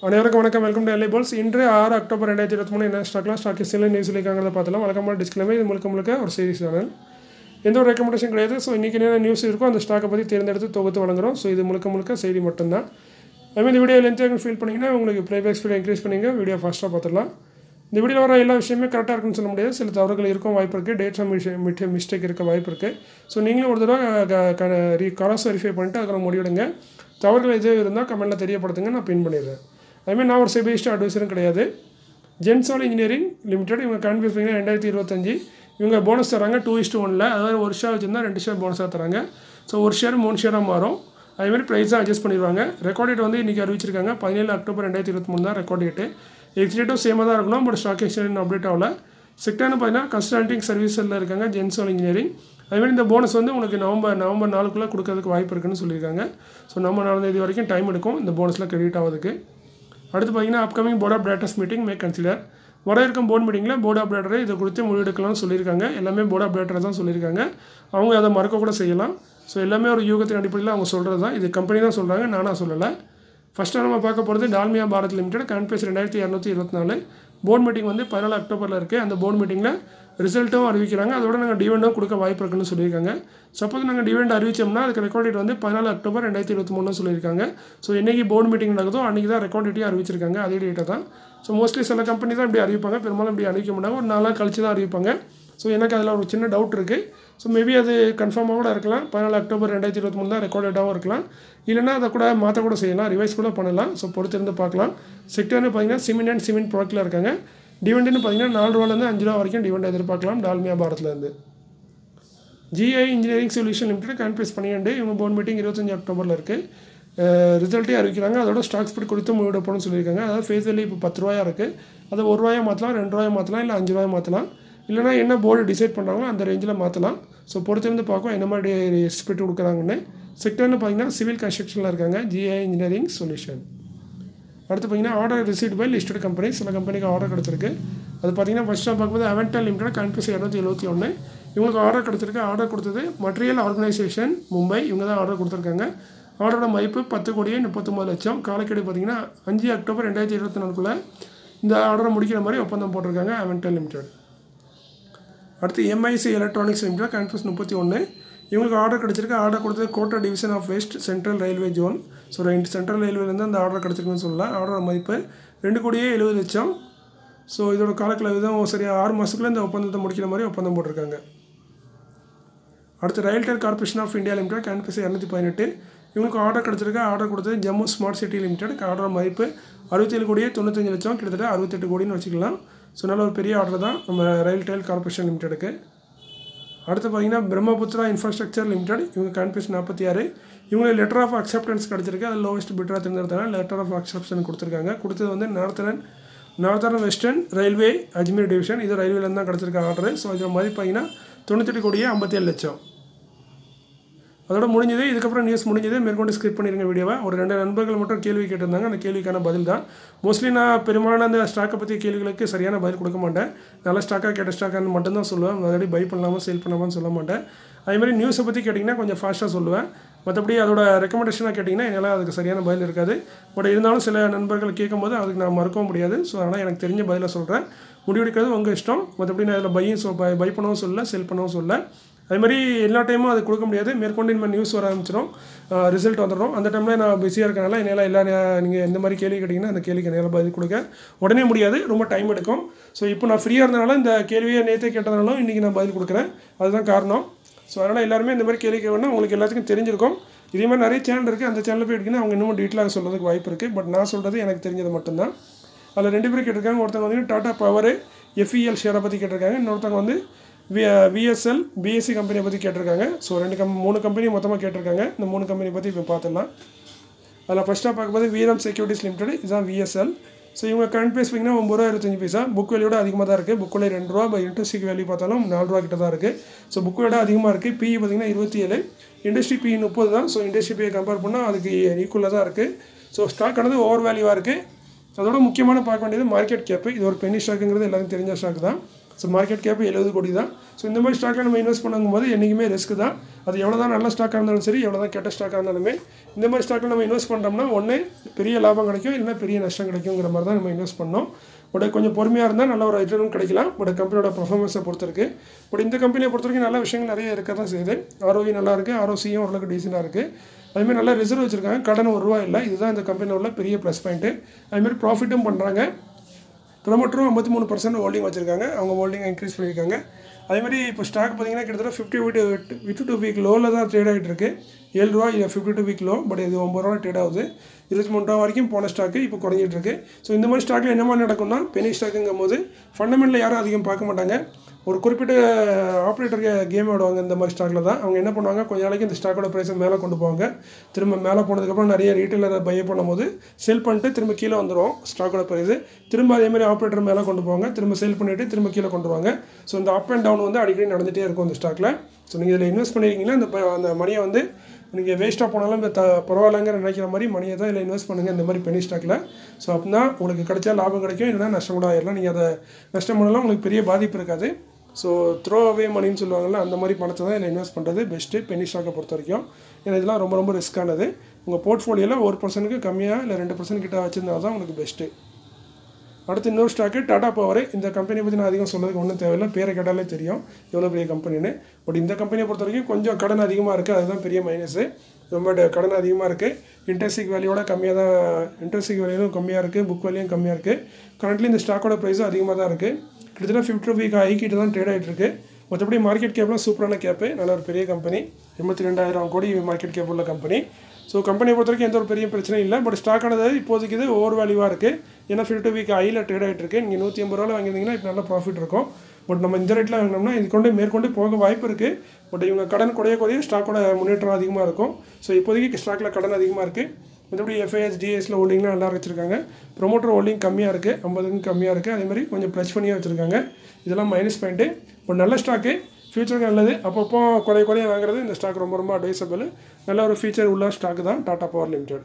அனைவருக்கும் வணக்கம் welcome to LI poles இன்று ஆறு அக்டோபர் ரெண்டாயிரத்தி இருபத்தி மூணு என்ன ஸ்டாக்லாம் ஸ்டாக் எஸ்எல் நியூஸ் இருக்காங்கிறத பார்த்தலாம் வழக்கமாக டிஸ்கிளைமே இது முழுக்க முழுக்க ஒரு சீரிஸ் சேனல் எந்த ஒரு ரெக்கமெண்டேஷன் கிடையாது ஸோ இன்றைக்கி என்ன நியூஸ் இருக்கோ அந்த ஸ்டாக்கை பற்றி தேர்ந்தெடுத்து தொகுத்து வழங்குறோம் ஸோ இது முழுக்க முழுக்க செய்தி மட்டும்தான் அதுமாதிரி இந்த வீடியோ லென்த்தாக ஃபீல் பண்ணிங்கன்னா உங்களுக்கு ப்ளேபேக் ஸ்பீட் இன்க்ரீஸ் பண்ணிங்க வீடியோ ஃபாஸ்ட்டாக பார்த்துடலாம் இந்த வீடியோவில் வர எல்லா விஷயமே கரெக்டாக இருக்குன்னு சொல்ல முடியாது சில தவறுகள் இருக்கும் வாய்ப்பு இருக்குது டேட்ஸ் மிட் மிஸ்டேக் இருக்க வாய்ப்பு இருக்குது ஸோ நீங்களும் ஒரு தடவை கிராஸ் வெரிஃபை பண்ணிட்டு அதுக்கு முடிவெடுங்க தவறுகள் எதுவும் இருந்தால் கமெண்ட்டில் தெரியப்படுத்துங்க நான் பின் பண்ணிடுறேன் அதுமாதிரி நான் ஒரு செபிஸ்ட் அட்வைஸரும் கிடையாது ஜென்சோல் இன்ஜினியரிங் லிமிடெட் இவங்க கான்ஃபியூஸ் பண்ணி ரெண்டாயிரத்தி இருபத்தஞ்சி இவங்க போனஸ் தராங்க டூ இஸ்ட்டு ஒனில் அதாவது ஒரு ஷேர் வச்சுருந்தா ரெண்டு ஷேர் போனஸாக தராங்க ஸோ ஒரு ஷேர் மூணு ஷேராக மாறும் அதேமாதிரி ப்ரைஸாக அட்ஜஸ்ட் பண்ணிடுவாங்க ரெக்கார்ட் டேட் வந்து இன்றைக்கி அறிவிச்சிருக்காங்க பதினேழு அக்டோபர் ரெண்டாயிரத்தி இருபத்தி மூணு தான் ரெக்கார்ட் டேட்டு எக்ஸ்டேட்டும் சேமாக தான் இருக்கணும் பட் ஸ்டாக் எக்ஸ்சேஞ்ச் அப்டேட் ஆகல செக்டார்னு பார்த்தீங்கன்னா கன்சல்டிங் சர்வீஸில் இருக்காங்க ஜென்சோல் இன்ஜினியரிங் அதுமாதிரி இந்த போனஸ் வந்து உங்களுக்கு நவம்பர் நவம்பர் நாளுக்குள்ளே கொடுக்கறதுக்கு வாய்ப்பு இருக்குன்னு சொல்லியிருக்காங்க ஸோ நம்ம நாலாம் தேதி வரைக்கும் டைம் எடுக்கும் இந்த போனஸில் கிரெடிட் ஆகிறதுக்கு அடுத்து பார்த்தீங்கன்னா upcoming board of directors meeting may consider வர இருக்கும் போர்ட் மீட்டிங்கில் போர்ட் ஆஃப் டேரக்டரை இதை குறித்து முடிவெடுக்கலாம்னு சொல்லியிருக்காங்க எல்லாமே போர்ட் ஆஃப் டேரக்டர் தான் சொல்லியிருக்காங்க அவங்க அதை மறக்க கூட செய்யலாம் ஸோ எல்லாமே ஒரு யூகத்தின் அடிப்படையில் அவங்க சொல்கிறது தான் இது கம்பெனி தான் சொல்கிறாங்க நானாக சொல்லலை ஃபஸ்ட்டாக நம்ம பார்க்க போகிறது டால்மியா பாரத் லிமிடெட் கான்பேஸ் ரெண்டாயிரத்தி இரநூத்தி இருபத்தி நாலு போர்ட் மீட்டிங் வந்து பதினாலு அக்டோபரில் இருக்குது அந்த போர்ட் மீட்டிங்கில் ரிசல்ட்டும் அறிவிக்கிறாங்க அதோட நாங்கள் டிவெண்டும் கொடுக்க வாய்ப்பு இருக்குன்னு சொல்லியிருக்காங்க சப்போஸ் நாங்கள் டிவெண்ட் அறிவிச்சோம்னா அதுக்கு ரெக்கார்ட் டேட் வந்து பதினாலு அக்டோபர் ரெண்டாயிரத்தி இருபத்தி மூணு சொல்லியிருக்காங்க ஸோ என்றைக்கு போர்டு மீட்டிங் நடக்குதோ அன்றைக்கி தான் ரெக்கார்ட் டேட்டையும் அறிவிச்சிருக்காங்க அதே டேட்டை தான் ஸோ மோஸ்ட்லி சில கம்பெனி தான் இப்படி அறிவிப்பாங்க பெரும்பாலும் இப்படி அறிவிக்க மாட்டாங்க ஒரு நாளாக கழிச்சு தான் அறிவிப்பாங்க ஸோ எனக்கு அதில் ஒரு சின்ன டவுட் இருக்குது ஸோ மேபி அது கன்ஃபார்மாக கூட இருக்கலாம் பதினாலு அக்டோபர் ரெண்டாயிரத்தி இருபத்தி மூணு தான் ரெக்கார்ட் டேட்டாகவும் இருக்கலாம் இல்லைனா அதை கூட மாற்ற கூட செய்யலாம் ரிவைஸ் கூட பண்ணலாம் ஸோ பொறுத்திருந்து பார்க்கலாம் செக்டர்னு பார்த்தீங்கன்னா சிமெண்ட் அண்ட் சிமெண்ட் ப்ராடக்ட்டில் இருக்காங்க டிவெண்ட்னு பார்த்தீங்கன்னா நாலு ரூபாலேருந்து அஞ்சு ரூபா வரைக்கும் டிவெண்ட் எதிர்பார்க்கலாம் டால்மியா பாரத்லேருந்து G I engineering solution limited conference பண்ணியாண்டு இவங்க போர்ட் மீட்டிங் இருபத்தஞ்சி அக்டோபரில் இருக்குது ரிசல்ட்டே அறிவிக்கிறாங்க அதோட ஸ்டாக் ஸ்பிட் கொடுத்து முடிவெடுப்போம்னு சொல்லியிருக்காங்க அதாவது ஃபேஸ் வேல்யூ இப்போ பத்து ரூபாயா இருக்குது அதை ஒரு ரூபாயை மாற்றலாம் ரெண்டு ரூபாயை மாற்றலாம் இல்லை அஞ்சு ரூபாயை மாற்றலாம் இல்லைனா என்ன போர்டு டிசைட் பண்ணுறாங்களோ அந்த ரேஞ்சில் மாற்றலாம் ஸோ பொறுத்திருந்து பார்க்கும் என்ன மாதிரி ஸ்பிட் கொடுக்குறாங்கன்னு செக்டர்னு பார்த்தீங்கன்னா சிவில் கன்ஸ்ட்ரக்ஷனில் இருக்காங்க ஜிஐ இன்ஜினியரிங் சொல்யூஷன் அடுத்து பார்த்தீங்கன்னா order receive by listed company சில கம்பெனிக்கு ஆர்டர் கிடச்சிருக்கு அது பார்த்தீங்கன்னா ஃபஸ்ட்டாக பார்க்கும்போது அவென்டல் லிமிடெட் கான்பஸ் இரநூத்தி எழுபத்தி ஒன்று இவங்களுக்கு ஆர்டர் கிடச்சிருக்கு ஆர்டர் கொடுத்தது மட்ரியல் ஆர்கனைசேஷன் மும்பை இவங்க தான் ஆர்டர் கொடுத்துருக்காங்க ஆர்டரோட மதிப்பு பத்து கோடியே முப்பத்தொம்பது லட்சம் காலக்கெடு பார்த்தீங்கன்னா அஞ்சு அக்டோபர் ரெண்டாயிரத்தி இருபத்தி நாலுக்குள்ளே இந்த ஆர்டரை முடிக்கிற மாதிரி ஒப்பந்தம் போட்டிருக்காங்க அவென்டல் லிமிடெட் அடுத்து எம்ஐசி எலக்ட்ரானிக்ஸ் லிமிடெட் கான்பஸ் முப்பத்தி ஒன்று இவங்களுக்கு ஆர்டர் கிடச்சிருக்கு ஆர்டர் கொடுத்தது Kota division of west central railway zone so ரெண்டு சென்ட்ரல் ரயில்வேலேருந்து அந்த ஆர்டர் கிடச்சிருக்குன்னு சொல்லலாம் ஆர்டரோட மதிப்பு ரெண்டு கோடியே எழுபது லட்சம் ஸோ இதோட காலக்கிழமை தான் சரியாக ஆறு மாதத்துக்குள்ள இந்த ஒப்பந்தத்தை முடிக்கிற மாதிரி ஒப்பந்தம் போட்டிருக்காங்க அடுத்து RailTel corporation of India limited கேன்பஸ் இரநூத்தி பதினெட்டு இவங்களுக்கு ஆர்டர் கிடச்சிருக்கு ஆர்டர் கொடுத்தது Jammu smart city limited order மதிப்பு அறுபத்தேழு கோடியே தொண்ணூத்தஞ்சு லட்சம் கிட்டத்தட்ட அறுபத்தெட்டு கோடின்னு வச்சுக்கலாம் ஸோ நல்ல ஒரு பெரிய ஆர்டர் தான் நம்ம ரயில்டெல் கார்பரேஷன் லிமிடெடுக்கு அடுத்து பார்த்தீங்கன்னா பிரம்மபுத்ரா இன்ஃப்ராஸ்ட்ரக்சர் லிமிடெட் இவங்க கான்பேஸ் நாற்பத்தி ஆறு இவங்களுக்கு லெட்டர் ஆஃப் அக்செப்டன்ஸ் கிடச்சிருக்கு அது லோவஸ்ட் பிட்டராக தேர்ந்தெடுத்தாங்க லெட்டர் ஆஃப் அக்செப்ஷன் கொடுத்துருக்காங்க கொடுத்தது வந்து northern northern western railway Ajmer division இது ரயில்வேலேருந்து தான் கிடச்சிருக்க ஆர்டர் ஸோ இதோட மதிப்பு பார்த்தீங்கன்னா தொண்ணூத்தெட்டு கோடியே ஐம்பத்தேழு லட்சம் அதோட முடிஞ்சது இதுக்கப்புறம் நியூஸ் முடிஞ்சது மேற்கொண்டு ஸ்கிரிப் பண்ணிருங்க வீடியோவை ஒரு ரெண்டு நண்பர்கள் மட்டும் கேள்வி கேட்டிருந்தாங்க அந்த கேள்விக்கான பதில் தான் மோஸ்ட்லி நான் பெரும்பாலான அந்த ஸ்டாக்கை பற்றிய கேள்விகளுக்கு சரியான பதில் கொடுக்க மாட்டேன் நல்ல ஸ்டாக்காக கேட்ட ஸ்டாக்கான்னு மட்டும்தான் சொல்லுவேன் மறுபடி பை பண்ணலாமா சேல் பண்ணலாமான்னு சொல்ல மாட்டேன் அதேமாதிரி நியூஸை பற்றி கேட்டிங்கன்னா கொஞ்சம் ஃபாஸ்ட்டாக சொல்லுவேன் மற்றபடி அதோட ரெக்கமெண்டேஷனாக கேட்டிங்கன்னா என்னால் அதுக்கு சரியான பதில் இருக்காது பட் இருந்தாலும் சில நண்பர்கள் கேட்கும்போது அதுக்கு நான் மறுக்கவும் முடியாது ஸோ அதனால் எனக்கு தெரிஞ்ச பதிலை சொல்கிறேன் முடிவெடுக்கிறது உங்கள் இஷ்டம் மற்றபடி நான் இதில் பையும் சொ பை பண்ணவும் சொல்ல செல் பண்ணவும் சொல்ல அது மாதிரி எல்லா டைமும் அது கொடுக்க முடியாது மேற்கொண்டு இனிமேல் நியூஸ் வர ஆரம்பிச்சிடும் ரிசல்ட் வந்துடும் அந்த டைமில் நான் பிஸியாக இருக்கனால என்னால் எல்லா நீங்கள் எந்த மாதிரி கேள்வி கேட்டிங்கன்னா அந்த கேள்விக்கு என்னால் பதில் கொடுக்க உடனே முடியாது ரொம்ப டைம் எடுக்கும் ஸோ இப்போ நான் ஃப்ரீயாக இருந்தனால இந்த கேள்வியை நேற்றே கேட்டதுனாலும் இன்றைக்கி நான் பதில் கொடுக்குறேன் அதுதான் காரணம் ஸோ அதனால் எல்லாருமே இந்த மாதிரி கேள்வி கேட்கணும் உங்களுக்கு எல்லாத்துக்கும் தெரிஞ்சிருக்கும் இதே மாதிரி நிறைய சேனல் இருக்குது அந்த சேனலில் போய் எடுக்கணும் அவங்க இன்னமும் டீட்டெயிலாக சொல்கிறதுக்கு வாய்ப்பு இருக்குது பட் நான் சொல்கிறது எனக்கு தெரிஞ்சது மட்டும்தான் அதில் ரெண்டு பேர் கேட்டிருக்காங்க ஒருத்தவங்க வந்து டாடா பவர் எஃப்இஎல் ஷேரை பற்றி கேட்டிருக்காங்க இன்னொருத்தவங்க வந்து வி விஎஸ்எல் பிஎஸ்சி கம்பெனியை பற்றி கேட்டிருக்காங்க ஸோ ரெண்டு கம் மூணு கம்பெனி மொத்தமாக கேட்டிருக்காங்க இந்த மூணு கம்பெனி பற்றி இப்போ பார்த்துடலாம் அதில் ஃபஸ்ட்டாக பார்க்கும்போது வீரம் செக்யூரிட்டிஸ் லிமிடெட் இதுதான் விஎஸ்எல் ஸோ இவங்க கரண்ட் பேஸ் பார்த்தீங்கன்னா ஒம்பது ரூபா இருபத்தஞ்சு பைசா புக் வேலையோட அதிகமாக தான் இருக்குது புக் விலை ரெண்டு ரூபா பை இன்ட்ரெஸ்டிக் வேல்யூ பார்த்தாலும் நாலு ரூபா கிட்ட தான் இருக்குது ஸோ புக் விட அதிகமாக இருக்குது பிஇ பார்த்தீங்கன்னா இருபத்தி ஏழு இண்டஸ்ட்ரி பிஇ முப்பது தான் ஸோ இண்டஸ்ட்ரி பிஐ கம்பேர் பண்ணால் அதுக்கு ஈக்குவலாக தான் இருக்குது ஸோ ஸ்டாக் ஆனது ஓவர் வேல்யூவாக இருக்குது அதோட முக்கியமான பார்க்க வேண்டியது மார்க்கெட் கேப்பு இது ஒரு பெனி ஸ்டாக்குங்கிறது எல்லாருக்கும் தெரிஞ்ச ஸ்டாக் தான் ஸோ மார்க்கெட் கேப் எழுபது கோடி தான் ஸோ இந்த மாதிரி ஸ்டாக்கில் நம்ம இன்வெஸ்ட் பண்ணும்போது என்றைக்குமே ரிஸ்க் தான் அது எவ்வளோ தான் நல்ல ஸ்டாக்காக இருந்தாலும் சரி எவ்வளோ தான் கெட்ட ஸ்டாக்காக இருந்தாலுமே இந்த மாதிரி ஸ்டாக்கில் நம்ம இன்வெஸ்ட் பண்ணுறோம்னா ஒன்று பெரிய லாபம் கிடைக்கும் இல்லைன்னா பெரிய நஷ்டம் கிடைக்குங்கிற மாதிரி தான் நம்ம இன்வெஸ்ட் பண்ணோம் பட் கொஞ்சம் பொறுமையாக இருந்தால் நல்ல ஒரு ரிட்டர்னும் கிடைக்கலாம் பட் கம்பெனியோட பர்ஃபார்மன்ஸை பொறுத்த இருக்கு பட் இந்த கம்பெனியை பொறுத்த வரைக்கும் நல்ல விஷயங்கள் நிறைய இருக்க தான் செய்யுது ஆர்ஓவி நல்லா இருக்குது ஆர்ஓசியும் ஓரளவுக்கு டீசெண்டாக இருக்குது அதுமாதிரி நல்லா ரிசர்வ் வச்சுருக்காங்க கடன் ஒரு ரூபா இல்லை இதுதான் இந்த கம்பெனியில் உள்ள பெரிய ப்ளஸ் பாயிண்ட்டு அதுமாதிரி ப்ராஃபிட்டும் பண்ணுறாங்க ப்ரொமோட்டரும் ஐம்பத்தி மூணு பர்சன்ட் ஹோல்டிங் வச்சுருக்காங்க அவங்க ஹோல்டிங் இன்க்ரீஸ் பண்ணியிருக்காங்க அதே மாதிரி இப்போ ஸ்டாக் பார்த்தீங்கன்னா கிட்டத்தட்ட ஃபிஃப்டி விட்டு விட்டு டூ வீக் லோவில் தான் ட்ரேட் ஆகிட்டு இருக்கு ஏழு ரூபா fifty two week low but இது ஒம்பது ரூபா ட்ரேட் ஆகுது இருபத்தி மூணு ரூபா வரைக்கும் போன ஸ்டாக்கு இப்போ குறைஞ்சிட்டு இருக்கு ஸோ இந்த மாதிரி ஸ்டாக்கில் என்ன மாதிரி நடக்கும்னா பெனி ஸ்டாக்குங்கும் போது ஃபண்டமெண்டல் யாரும் அதிகம் பார்க்க மாட்டாங்க ஒரு குறிப்பிட்ட ஆப்ரேட்டர் கேம் ஆடுவாங்க இந்த மாதிரி ஸ்டாக்கில் தான் அவங்க என்ன பண்ணுவாங்க கொஞ்ச நாளைக்கு இந்த ஸ்டாக்கோட ப்ரைஸை மேலே கொண்டு போவாங்க திரும்ப மேலே போனதுக்கப்புறம் நிறைய ரீட்டைலரை பை பண்ணும்போது செல் பண்ணிட்டு திரும்ப கீழே வந்துடும் ஸ்டாக்கோட ப்ரைஸு திரும்ப அதே மாதிரி ஆப்ரேட்டர் மேலே கொண்டு போவாங்க திரும்ப செல் பண்ணிவிட்டு திரும்ப கீழே கொண்டு வருவாங்க ஸோ இந்த அப் அண்ட் டவுன் வந்து அடிக்கடி நடந்துகிட்டே இருக்கும் இந்த ஸ்டாக்கில் ஸோ நீங்கள் இதில் இன்வெஸ்ட் பண்ணியிருக்கீங்கன்னா இந்த ப- அந்த மணியை வந்து நீங்கள் வேஸ்ட்டாக போனாலும் இந்த த பரவாயில்லைங்கிற நினைக்கிற மாதிரி மணியை தான் இதில் இன்வெஸ்ட் பண்ணுங்கள் இந்த மாதிரி பெனி ஸ்டாக்கில் ஸோ அப்படின்னா உங்களுக்கு கிடைச்சா லாபம் கிடைக்கும் இல்லைன்னா நஷ்டம் கூட ஆயிடலாம் நீங்கள் அதை நஷ்டம் பண்ணலாம் உங்களுக்கு பெரிய பாதிப்பு இருக்காது ஸோ த்ரோ அவே மணின்னு சொல்லுவாங்கல்ல அந்த மாதிரி பணத்தை தான் இதில் இன்வெஸ்ட் பண்ணுறது பெஸ்ட்டு பெனி ஸ்டாக்கை பொறுத்த வரைக்கும் ஏன்னா இதெல்லாம் ரொம்ப ரொம்ப ரிஸ்க்கானது உங்கள் போர்ட்ஃபோலியோவில் ஒரு பர்சனுக்கு கம்மியாக இல்லை ரெண்டு பர்சன்ட் கிட்ட வச்சிருந்தா தான் உங்களுக்கு பெஸ்ட்டு அடுத்து இன்னொரு ஸ்டாக்கு டாடா பவர் இந்த கம்பெனியை பற்றி நான் அதிகம் சொல்லதுக்கு ஒன்றும் தேவையில்லை பேரை கேட்டாலே தெரியும் எவ்வளோ பெரிய கம்பெனின்னு பட் இந்த கம்பெனியை பொறுத்த வரைக்கும் கொஞ்சம் கடன் அதிகமாக இருக்குது அதுதான் பெரிய மைனஸு ரொம்ப ட- கடன் அதிகமாக இருக்குது இன்ட்ரெஸ்டிக் வேல்யூவோட கம்மியாக தான் இன்ட்ரெஸ்டிக் வேல்யூவும் கம்மியாக இருக்குது புக் வேல்யூவும் கம்மியாக இருக்குது கரண்ட்லி இந்த ஸ்டாக்கோட ப்ரைஸும் அதிகமாக தான் இருக்குது கிட்டத்தட்ட ஃபிஃப்டி வீக் ஐக்கிட்ட தான் ட்ரேட் ஆகிட்டு இருக்கு மற்றபடி மார்க்கெட் கேப்லாம் சூப்பரான கேப்பு நல்ல ஒரு பெரிய கம்பெனி எண்பத்தி ரெண்டாயிரம் கோடி மார்க்கெட் கேப் உள்ள கம்பெனி ஸோ கம்பெனியை பொறுத்த வரைக்கும் எந்த ஒரு பெரிய பிரச்சனையும் இல்லை பட் ஸ்டாக்கானது இப்போதைக்கு இது ஓவர் வேல்யூவாக இருக்குது ஏன்னா ஃபிஃப்டி வீக் ஐயில் ட்ரேட் ஆகிட்டு இருக்கு நீங்கள் நூற்றி ஐம்பது ரூபாவில் வாங்கியிருந்தீங்கன்னா இப்போ நல்ல ப்ராஃபிட் இருக்கும் பட் நம்ம இந்த ரேட்டில் வாங்கினோம்னா இது கொண்டு மேற்கொண்டு போக வாய்ப்பு இருக்குது பட் இவங்க கடன் குறைய குறைய ஸ்டாக்கோட முன்னேற்றம் அதிகமாக இருக்கும் ஸோ இப்போதைக்கு ஸ்டாக்கில் கடன் அதிகமாக இருக்குது மற்றபடி எஃப்ஐஎஸ் டிஎஸ்ல ஹோல்டிங்லாம் நல்லா வச்சுருக்காங்க ப்ரொமோட்டர் ஹோல்டிங் கம்மியாக இருக்குது ஐம்பதுக்கும் கம்மியாக இருக்குது அதே மாதிரி கொஞ்சம் ப்ளஸ் பண்ணியே வச்சுருக்காங்க இதெல்லாம் மைனஸ் பாயிண்ட்டு இப்போ நல்ல ஸ்டாக்கு ஃபியூச்சருக்கு நல்லது அப்பப்போ குறைய குறைய வாங்குறது இந்த ஸ்டாக் ரொம்ப ரொம்ப அட்வைசபிள் நல்ல ஒரு ஃபீச்சர் உள்ள ஸ்டாக் தான் டாடா பவர் லிமிடெட்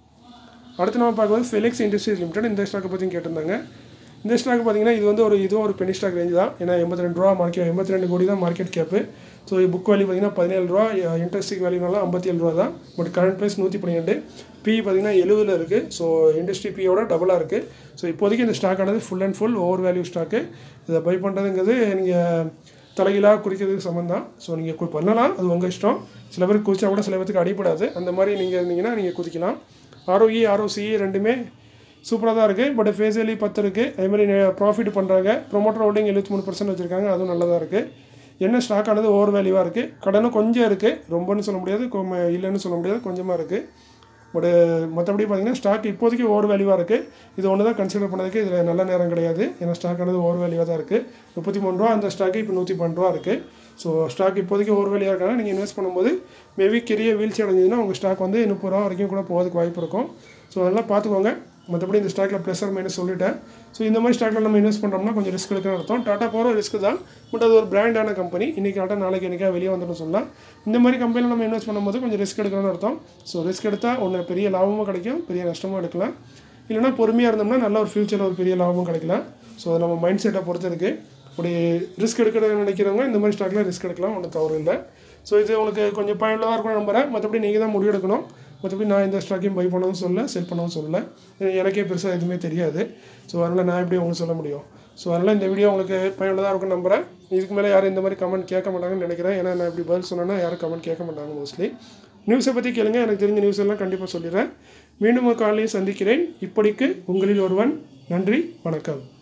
அடுத்து நம்ம பார்க்கும்போது ஃபெலிக்ஸ் இண்டஸ்ட்ரீஸ் லிமிடெட் இந்த ஸ்டாக்கை பற்றியும் கேட்டிருந்தாங்க இந்த ஸ்டாக் பார்த்தீங்கன்னா இது வந்து ஒரு இதுவும் ஒரு பெனி ஸ்டாக் ரேஞ்ச் தான் ஏன்னா எண்பத்தி ரெண்டு ரூபா மார்க்கெட் எண்பத்தி ரெண்டு கோடி தான் market cap so book value பார்த்தீங்கன்னா பதினேழு ரூபா இன்ட்ரெஸ்டிக் வேல்யூனால ஐம்பத்தி ஏழு ரூபா தான் பட் கரண்ட் ப்ரைஸ் நூற்றி பன்னிரெண்டு பி பார்த்தீங்கன்னா எழுபதில் இருக்குது ஸோ இண்டஸ்ட்ரி பியோட டபுளாக இருக்குது ஸோ இப்போதைக்கு இந்த ஸ்டாக் ஆனது full and full over value stock இதை பை பண்ணுறதுங்கிறது நீங்கள் தலைகீழாக குறிக்கிறதுக்கு சம்மந்தம் தான் ஸோ நீங்கள் பண்ணலாம் அது உங்கள் இஷ்டம் சில பேர் குதிச்சா கூட சில பேருக்கு அடிப்படாது அந்த மாதிரி நீங்கள் இருந்தீங்கன்னா நீங்கள் குதிக்கலாம் ஆர்ஓஇ ஆர்ஓசி ரெண்டுமே சூப்பராக தான் இருக்குது பட் ஃபேஸ் வேலி பத்து இருக்குது அதேமாதிரி ப்ராஃபிட் பண்ணுறாங்க ப்ரொமோட்டர் ஹோல்டிங் எழுபத்தி மூணு பர்சன்ட் வச்சுருக்காங்க அதுவும் நல்லதாக இருக்குது என்ன ஸ்டாக் ஆனது ஓவர் வேல்யூவாக இருக்குது கடனும் கொஞ்சம் இருக்குது ரொம்பன்னு சொல்ல முடியாது கொ- இல்லைன்னு சொல்ல முடியாது கொஞ்சமாக இருக்குது பட் மற்றபடி பார்த்தீங்கன்னா ஸ்டாக் இப்போதைக்கு ஓவர் வேல்யூவாக இருக்குது இது ஒன்று தான் கன்சிடர் பண்ணதுக்கு இதில் நல்ல நேரம் கிடையாது ஏன்னா ஸ்டாக் ஆனது ஓவர் வேல்யூவாக தான் இருக்குது முப்பத்தி மூணு ரூபா அந்த ஸ்டாக்கு இப்போ நூற்றி பன்னெண்டு ரூபா இருக்குது ஸோ ஸ்டாக் இப்போதைக்கு ஓவர் வேல்யூவாக இருக்காங்க நீங்கள் இன்வெஸ்ட் பண்ணும்போது மேபி பெரிய வீழ்ச்சி அடைஞ்சதுன்னா உங்கள் ஸ்டாக் வந்து முப்பது ரூபா வரைக்கும் கூட போகிறதுக்கு வாய்ப்பு இருக்கும் ஸோ அதெல்லாம் பார்த்துக்கோங்க மற்றபடி இந்த ஸ்டாக்கில் ப்ளஸ் ஆர் மைனஸ் சொல்லிட்டேன் ஸோ இந்த மாதிரி ஸ்டாக்கில் நம்ம இன்வெஸ்ட் பண்ணுறோம்னா கொஞ்சம் ரிஸ்க் எடுக்கணும் அர்த்தம் டாட்டா பவர் ரிஸ்க் தான் பட் அது ஒரு பிராண்டான கம்பெனி இன்றைக்கி டாட்டா நாளைக்கு எனக்கா வெளியே வந்துடும் சொல்லலாம் இந்த மாதிரி கம்பெனியில் நம்ம இன்வெஸ்ட் பண்ணும்போது கொஞ்சம் ரிஸ்க் எடுக்கணும்னு அர்த்தம் ஸோ ரிஸ்க் எடுத்தால் ஒன்று பெரிய லாபமும் கிடைக்கும் பெரிய நஷ்டமும் எடுக்கலாம் இல்லைனா பொறுமையாக இருந்தோம்னா நல்ல ஒரு ஃப்யூச்சரில் ஒரு பெரிய லாபமும் கிடைக்கலாம் ஸோ அது நம்ம மைண்ட் செட்டை பொறுத்து இருக்குது அப்படி ரிஸ்க் எடுக்கிறது நினைக்கிறவங்க இந்த மாதிரி ஸ்டாக்கில் ரிஸ்க் எடுக்கலாம் ஒன்றும் தவறு இல்லை ஸோ இது உங்களுக்கு கொஞ்சம் பயனுள்ளதாக இருக்கும் நம்புறேன் மற்றபடி நீங்கள் தான் முடிவு எடுக்கணும் மற்றபடி நான் இந்த ஸ்டாக்கையும் பை பண்ணவும் சொல்ல செல் பண்ணவும் சொல்ல ஏன்னா எனக்கே பெருசாக எதுவுமே தெரியாது ஸோ அதனால் நான் எப்படி உங்களுக்கு சொல்ல முடியும் ஸோ அதனால் இந்த வீடியோ உங்களுக்கு பயனுள்ளதாக இருக்கும் நம்புறேன் இதுக்கு மேலே யாரும் இந்த மாதிரி கமெண்ட் கேட்க மாட்டாங்கன்னு நினைக்கிறேன் ஏன்னா நான் இப்படி பதில் சொன்னேன்னா யாரும் கமெண்ட் கேட்க மாட்டாங்க மோஸ்ட்லி நியூஸை பற்றி கேளுங்க எனக்கு தெரிஞ்ச நியூஸ் எல்லாம் கண்டிப்பாக சொல்லிடுறேன் மீண்டும் ஒரு காலையும் சந்திக்கிறேன் இப்படிக்கு உங்களில் ஒருவன் நன்றி வணக்கம்